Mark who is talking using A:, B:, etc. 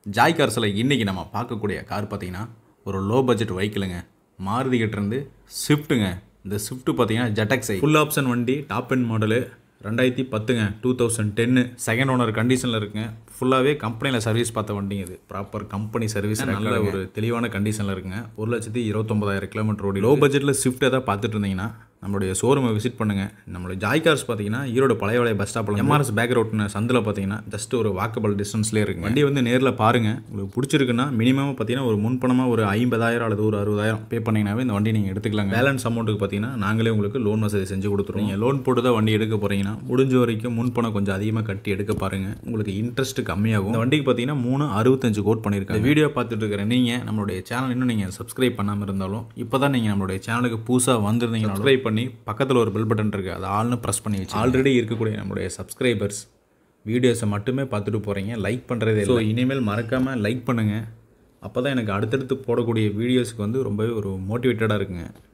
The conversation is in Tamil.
A: ஜாய் கார்ஸில் இன்றைக்கி நம்ம பார்க்கக்கூடிய கார் பார்த்தீங்கன்னா ஒரு லோ பட்ஜெட் வெஹிக்கிளுங்க மாருதி கிட்ட இருந்து ஸ்விஃப்ட்டுங்க இந்த ஸ்விஃப்ட் பார்த்தீங்கன்னா ஜெட்டக்ஸை ஃபுல் ஆப்ஷன் வண்டி டாப் எண்ட் மாடலு ரெண்டாயிரத்தி பத்துங்க டூ தௌசண்ட் டென்னு செகண்ட் ஓனர் கண்டிஷனில் இருக்குங்க ஃபுல்லாகவே கம்பெனியில் சர்வீஸ் பார்த்த வண்டிங்க இது ப்ராப்பர் கம்பெனி சர்வீஸ் நல்ல ஒரு தெளிவான கண்டிஷனில் இருக்குங்க ஒரு லட்சத்தி இருபத்தொம்பதாயிரம் கிலோமீட்டர் ஓடி லோ பட்ஜெட்டில் ஸ்விஃப்ட் எதாவது பார்த்துட்டு இருந்தீங்கன்னா நம்மளுடைய ஷோரூமை விசிட் பண்ணுங்கள் நம்மளுடைய ஜாய் கார்ஸ் பார்த்தீங்கன்னா ஈரோடு பழைய வளைய பஸ் ஸ்டாப்பில் எம்ஆர்எஸ் பேக் ரோட்னு சந்தில் பார்த்தீங்கன்னா ஜஸ்ட் ஒரு வாக்கபிள் டிஸ்டன்ஸ்லேயே இருக்கு வண்டி வந்து நேரில் பாருங்கள் உங்களுக்கு பிடிச்சிருக்குன்னா மினிமம் பார்த்தீங்கன்னா ஒரு முன்பணமாக ஒரு ஐம்பதாயிரம் அல்லது ஒரு அறுபதாயிரம் பே பண்ணிங்கனாவே இந்த வண்டி நீங்கள் எடுத்துக்கலாங்க பேலன்ஸ் அமௌண்ட்டுக்கு பார்த்தீங்கன்னா நாங்களே உங்களுக்கு லோன் வசதி செஞ்சு கொடுத்துருவோம் நீங்கள் லோன் போட்டு தான் வண்டி எடுக்க போகிறீங்கன்னா முடிஞ்ச வரைக்கும் முன்பணம் கொஞ்சம் அதிகமாக கட்டி எடுக்க பாருங்கள் உங்களுக்கு இன்ட்ரெஸ்ட் கம்மியாகும் இந்த வண்டிக்கு பார்த்தீங்கன்னா மூணு அறுபத்தஞ்சு கோட் பண்ணியிருக்கேன் இந்த வீடியோ பார்த்துட்டு இருக்கிற நீங்கள் நம்மளுடைய சேனல் இன்னும் நீங்கள் சப்ஸ்கிரைப் பண்ணாமல் இருந்தாலும் இப்போ தான் நீங்கள் நம்மளுடைய சேனலுக்கு புதுசாக வந்திருந்தீங்க சப்ஸ்கிரைப் பண்ணி பக்கத்தில் ஒரு பெல் பட்டன் இருக்குது அதை ஆள்னு ப்ரெஸ் பண்ணி வச்சு ஆல்ரெடி இருக்கக்கூடிய நம்மளுடைய சப்ஸ்கிரைபர்ஸ் வீடியோஸை மட்டுமே பார்த்துட்டு போகிறீங்க லைக் பண்ணுறதே ஸோ இனிமேல் மறக்காமல் லைக் பண்ணுங்கள் அப்போ தான் எனக்கு அடுத்தடுத்து போடக்கூடிய வீடியோஸ்க்கு வந்து ரொம்பவே ஒரு மோட்டிவேட்டடாக இருக்குங்க